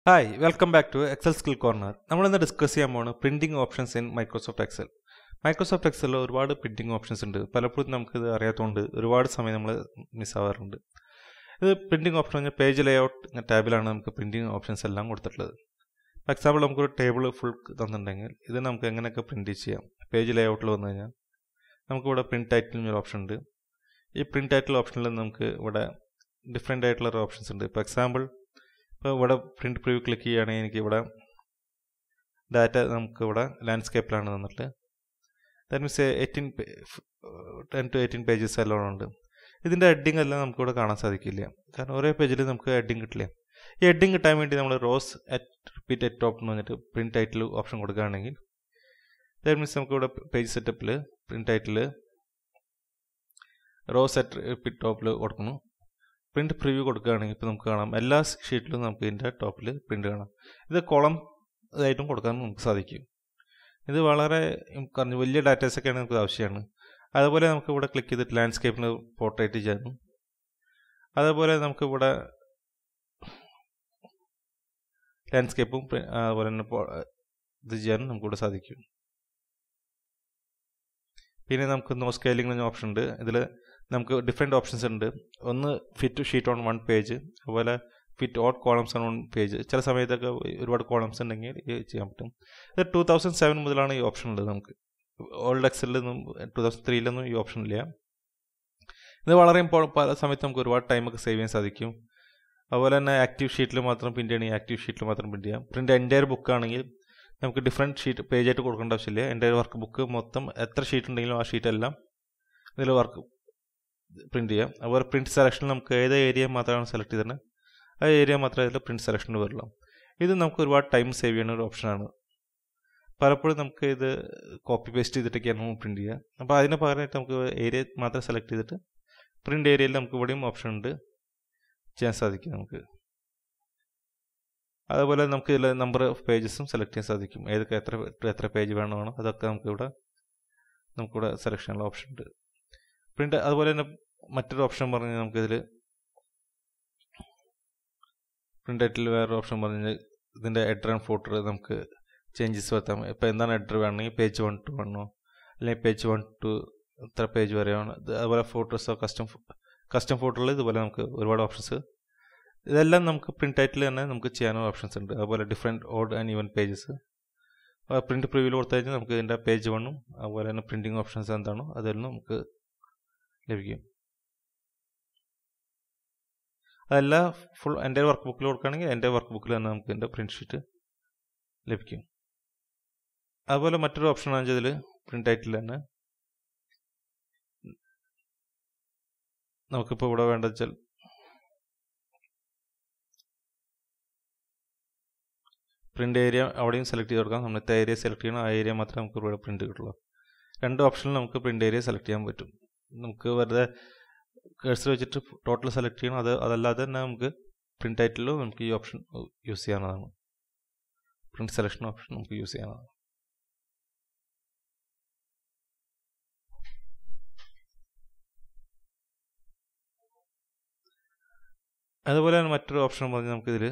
hi welcome back to excel skill corner നമ്മളിന്ന് discuss ചെയ്യാൻ പോകുന്നത് printing options in Microsoft Excel Microsoft എക്സലിൽ ഒരുപാട് പ്രിന്റിംഗ് ഓപ്ഷൻസ് ഉണ്ട് പലപ്പോഴും നമുക്കിത് അറിയാത്തതുകൊണ്ട് ഒരുപാട് സമയം നമ്മൾ മിസ്സാവാറുണ്ട് ഇത് പ്രിന്റിംഗ് ഓപ്ഷൻ പറഞ്ഞാൽ പേജ് ലേഔട്ട് ടാബിലാണ് നമുക്ക് പ്രിന്റിംഗ് ഓപ്ഷൻസ് എല്ലാം കൊടുത്തിട്ടുള്ളത് ഫോർ എക്സാമ്പിൾ നമുക്കൊരു ടേബിൾ ഫുൾ തന്നിട്ടുണ്ടെങ്കിൽ ഇത് നമുക്ക് എങ്ങനെയൊക്കെ പ്രിന്റ് ചെയ്യാം പേജ് ലേഔട്ടിൽ വന്നു കഴിഞ്ഞാൽ നമുക്കിവിടെ പ്രിന്റ് ടൈറ്റിൽ എന്നൊരു ഓപ്ഷൻ ഉണ്ട് ഈ പ്രിന്റ് ടൈറ്റിൽ ഓപ്ഷനിൽ നമുക്ക് ഇവിടെ ഡിഫറെൻ്റ് ആയിട്ടുള്ള ഓപ്ഷൻസ് ഉണ്ട് ഇപ്പോൾ എക്സാമ്പിൾ ഇപ്പോൾ ഇവിടെ പ്രിന്റ് പ്രിവ്യൂ ക്ലിക്ക് ചെയ്യുകയാണെങ്കിൽ എനിക്ക് ഇവിടെ ഡാറ്റ നമുക്ക് ഇവിടെ ലാൻഡ്സ്കേപ്പിലാണ് തന്നിട്ട് that means eighteen ten to eighteen pages എല്ലാം ഉണ്ട് ഇതിൻ്റെ ഹെഡിങ് എല്ലാം നമുക്ക് ഇവിടെ കാണാൻ സാധിക്കില്ല കാരണം ഓരോ പേജിൽ നമുക്ക് ഹെഡിങ് കിട്ടില്ല ഈ ഹെഡിങ് കിട്ടാൻ വേണ്ടി നമ്മൾ rows at repeat at top എന്ന് പറഞ്ഞിട്ട് പ്രിന്റ് ടൈറ്റിൽ ഓപ്ഷൻ കൊടുക്കുകയാണെങ്കിൽ ദാറ്റ് മീൻസ് നമുക്ക് ഇവിടെ പേജ് സെറ്റപ്പിൽ print title rows at repeat ടോപ്പിൽ കൊടുക്കണം പ്രിന്റ് പ്രിവ്യൂ കൊടുക്കുകയാണെങ്കിൽ ഇപ്പോൾ നമുക്ക് കാണാം എല്ലാ ഷീറ്റിലും നമുക്ക് ഇതിൻ്റെ ടോപ്പിൽ പ്രിന്റ് കാണാം ഇത് കോളം ഇതായിട്ടും കൊടുക്കാൻ നമുക്ക് സാധിക്കും ഇത് വളരെ കുറഞ്ഞ വലിയ ഡാറ്റാസൊക്കെയാണ് നമുക്ക് ആവശ്യമാണ് അതുപോലെ നമുക്ക് ഇവിടെ ക്ലിക്ക് ചെയ്തിട്ട് ലാൻഡ്സ്കേപ്പിന് പോർട്രേറ്റ് ചെയ്യാനും അതേപോലെ നമുക്ക് ഇവിടെ ലാൻഡ്സ്കേപ്പും അതുപോലെ തന്നെ ഇത് ചെയ്യാനും നമുക്കിവിടെ സാധിക്കും പിന്നെ നമുക്ക് നോ സ്കെയിലിംഗ് എന്ന ഓപ്ഷൻ ഉണ്ട് ഇതിൽ നമുക്ക് ഡിഫറെൻറ്റ് ഓപ്ഷൻസ് ഉണ്ട് ഒന്ന് fit sheet on one page അതുപോലെ fit all columns on one page ചില സമയത്തൊക്കെ ഒരുപാട് കോളംസ് ഉണ്ടെങ്കിൽ ചെയ്യാൻ പറ്റും ഇത് ടൂ തൗസൻഡ് സെവൻ മുതലാണ് ഈ ഓപ്ഷൻ ഉള്ളത് നമുക്ക് ഓൾഡ് എക്സലിലൊന്നും ടൂ തൗസൻഡ് ത്രീയിലൊന്നും ഈ ഓപ്ഷൻ ഇല്ല ഇത് വളരെ ഇമ്പോർട്ടൻ പല സമയത്ത് നമുക്ക് ഒരുപാട് ടൈമൊക്കെ സേവ് ചെയ്യാൻ സാധിക്കും അതുപോലെ തന്നെ ആക്റ്റീവ് ഷീറ്റിൽ മാത്രം പ്രിൻ്റ് ചെയ്യണമെങ്കിൽ ആക്റ്റീവ് ഷീറ്റിൽ മാത്രം പ്രിൻ്റ് ചെയ്യാം പ്രിൻ്റ് എൻ്റയർ ബുക്ക് ആണെങ്കിൽ നമുക്ക് ഡിഫറെൻറ്റ് ഷീറ്റ് പേജായിട്ട് കൊടുക്കേണ്ട ആവശ്യമില്ല എൻ്റയർ വർക്ക് ബുക്ക് മൊത്തം എത്ര ഷീറ്റ് ഉണ്ടെങ്കിലും ആ ഷീറ്റെല്ലാം ഇതിൽ വർക്ക് പ്രിൻറ്റ് ചെയ്യാം അതുപോലെ പ്രിൻറ്റ് സെലക്ഷനിൽ നമുക്ക് ഏത് ഏരിയ മാത്രമാണ് സെലക്ട് ചെയ്തിട്ട് ആ ഏരിയ മാത്രമേ ഇതിൽ പ്രിൻറ്റ് സെലക്ഷനിൽ വരുള്ളൂ ഇത് നമുക്ക് ഒരുപാട് ടൈം സേവ് ചെയ്യുന്ന ഒരു ഓപ്ഷനാണ് പലപ്പോഴും നമുക്ക് ഇത് കോപ്പി പേസ്റ്റ് ചെയ്തിട്ടൊക്കെയാണ് പ്രിൻറ്റ് ചെയ്യുക അപ്പോൾ അതിന് പകരമായിട്ട് നമുക്ക് ഏരിയ മാത്രം സെലക്ട് ചെയ്തിട്ട് പ്രിൻ്റ് ഏരിയയിൽ നമുക്ക് ഇവിടെയും ഓപ്ഷൻ ഉണ്ട് ചെയ്യാൻ സാധിക്കും നമുക്ക് അതുപോലെ നമുക്ക് ഇതിൽ നമ്പർ ഓഫ് പേജസും സെലക്ട് ചെയ്യാൻ സാധിക്കും ഏതൊക്കെ എത്ര എത്ര പേജ് വേണമാണോ അതൊക്കെ നമുക്കിവിടെ നമുക്കിവിടെ സെലക്ഷനുള്ള ഓപ്ഷൻ ഉണ്ട് പ്രിൻ്റ് അതുപോലെ തന്നെ മറ്റൊരു ഓപ്ഷൻ പറഞ്ഞാൽ നമുക്കിതിൽ പ്രിൻ്റ് ആയിട്ടിൽ വേറൊരു ഓപ്ഷൻ പറഞ്ഞാൽ ഇതിൻ്റെ എഡർ ആൻഡ് ഫോട്ടർ നമുക്ക് ചേഞ്ചസ് വരുത്താം ഇപ്പോൾ എന്താണ് എഡർ വേണമെങ്കിൽ പേജ് വൺ ടു വണ്ണോ അല്ലെങ്കിൽ പേജ് വൺ ടു ഇത്ര പേജ് വരെയാണ് അതുപോലെ ഫോട്ടോസോ കസ്റ്റം കസ്റ്റം ഫോട്ടോയിൽ ഇതുപോലെ നമുക്ക് ഒരുപാട് ഓപ്ഷൻസ് ഇതെല്ലാം നമുക്ക് പ്രിൻ്റ് ടൈറ്റിൽ തന്നെ നമുക്ക് ചെയ്യാനുള്ള ഓപ്ഷൻസ് ഉണ്ട് അതുപോലെ different odd and even pages print പ്രിവ്യൂവിൽ കൊടുത്തു കഴിഞ്ഞാൽ നമുക്ക് ഇതിൻ്റെ പേജ് വണ്ണും അതുപോലെ തന്നെ പ്രിൻറ്റിങ് ഓപ്ഷൻസ് എന്താണോ അതെല്ലാം നമുക്ക് ലഭിക്കും അതല്ല ഫുൾ എൻ്റെ വർക്ക് ബുക്കിൽ കൊടുക്കുകയാണെങ്കിൽ എൻ്റെ വർക്ക് ബുക്കിൽ തന്നെ നമുക്ക് എൻ്റെ പ്രിൻറ്റ് ഷീറ്റ് ലഭിക്കും അതുപോലെ മറ്റൊരു ഓപ്ഷൻ ആണ് ഇതിൽ പ്രിൻ്റ് ടൈറ്റിൽ തന്നെ നമുക്കിപ്പോൾ ഇവിടെ വേണ്ട വെച്ചാൽ പ്രിൻ്റ് ഏരിയ അവിടെയും സെലക്ട് ചെയ്ത് കൊടുക്കാം നമ്മൾ ഏരിയ സെലക്ട് ചെയ്യണം ആ ഏരിയ മാത്രമേ നമുക്ക് ഇവിടെ പ്രിൻ്റ് കിട്ടുള്ളൂ രണ്ട് ഓപ്ഷനിൽ നമുക്ക് പ്രിൻ്റ് ഏരിയ സെലക്ട് ചെയ്യാൻ പറ്റും നമുക്ക് വെറുതെ കേഴ്സർ വെച്ചിട്ട് ടോട്ടൽ സെലക്ട് ചെയ്യണം അത് അതല്ലാതെ തന്നെ നമുക്ക് പ്രിൻ്റ് ടൈറ്റിലും നമുക്ക് ഈ ഓപ്ഷൻ യൂസ് ചെയ്യാവുന്നതാണ് പ്രിൻ്റ് സെലക്ഷൻ ഓപ്ഷൻ നമുക്ക് യൂസ് ചെയ്യാവുന്നതാണ് അതുപോലെ തന്നെ മറ്റൊരു ഓപ്ഷൻ പറഞ്ഞാൽ നമുക്കിതിൽ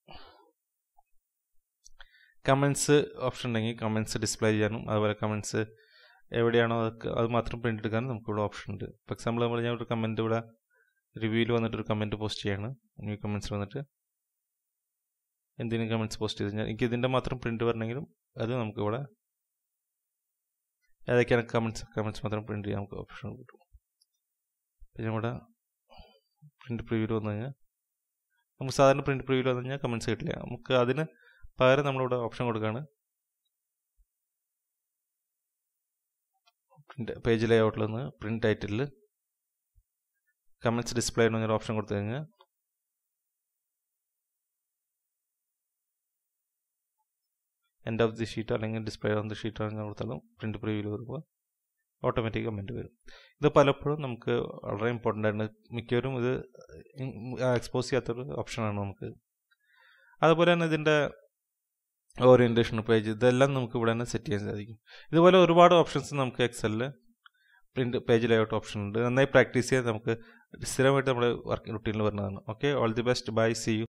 കമൻസ് ഓപ്ഷൻ ഉണ്ടെങ്കിൽ കമൻസ് ഡിസ്പ്ലേ ചെയ്യാനും അതുപോലെ കമൻസ് എവിടെയാണോ അതൊക്കെ അത് മാത്രം പ്രിൻ്റ് എടുക്കാനും നമുക്കിവിടെ ഓപ്ഷൻ ഉണ്ട് ഫോർ എക്സാമ്പിൾ നമ്മൾ ഞാൻ ഒരു കമൻറ്റ് ഇവിടെ റിവ്യൂവിൽ വന്നിട്ട് ഒരു കമൻറ്റ് പോസ്റ്റ് ചെയ്യാണ് ന്യൂ കമൻസ് വന്നിട്ട് എന്തെങ്കിലും കമൻറ്റ്സ് പോസ്റ്റ് ചെയ്ത് കഴിഞ്ഞാൽ എനിക്ക് ഇതിൻ്റെ മാത്രം പ്രിൻ്റ് വരണമെങ്കിലും അത് നമുക്കിവിടെ ഏതൊക്കെയാണ് കമൻറ്റ്സ് കമൻറ്റ്സ് മാത്രം പ്രിൻ്റ് ചെയ്യാൻ നമുക്ക് ഓപ്ഷൻ കിട്ടും പിന്നെ ഇവിടെ പ്രിൻ്റ് പ്രിവ്യൂവിൽ വന്നു കഴിഞ്ഞാൽ നമുക്ക് സാധാരണ പ്രിൻ്റ് പ്രിവ്യൂവിൽ വന്നു കഴിഞ്ഞാൽ കമൻറ്റ്സ് കിട്ടില്ല നമുക്ക് അതിന് പകരം നമ്മളിവിടെ ഓപ്ഷൻ കൊടുക്കുകയാണ് പ്രിൻ്റ് പേജ് ലേഔട്ടിൽ നിന്ന് പ്രിൻ്റ് ടൈറ്റിൽ കമൻറ്റ്സ് ഡിസ്പ്ലേ എന്നൊരു ഓപ്ഷൻ കൊടുത്തു കഴിഞ്ഞാൽ എൻഡ് ഓഫ് ദി ഷീറ്റ് അല്ലെങ്കിൽ ഡിസ്പ്ലേ ഓൺ ദി ഷീറ്റ് അങ്ങനെ കൊടുത്താലും പ്രിൻ്റ് പ്രിവ്യൂവിൽ വരുമ്പോൾ ഓട്ടോമാറ്റിക് കമൻറ്റ് വരും ഇത് പലപ്പോഴും നമുക്ക് വളരെ ഇമ്പോർട്ടൻ്റ് ആണ് മിക്കവരും ഇത് എക്സ്പോസ് ചെയ്യാത്തൊരു ഓപ്ഷനാണ് നമുക്ക് അതുപോലെ തന്നെ ഇതിൻ്റെ ഓറിയൻറ്റേഷൻ പേജ് ഇതെല്ലാം നമുക്ക് ഇവിടെ തന്നെ സെറ്റ് ചെയ്യാൻ സാധിക്കും ഇതുപോലെ ഒരുപാട് ഓപ്ഷൻസ് നമുക്ക് എക്സലിൽ പ്രിന്റ് പേജ് ലേഔട്ട് ഓപ്ഷൻ ഉണ്ട് നന്നായി പ്രാക്ടീസ് ചെയ്യാൻ നമുക്ക് സ്ഥിരമായിട്ട് നമ്മുടെ വർക്ക് റുട്ടീനിൽ വരുന്നതാണ് okay all the best bye see U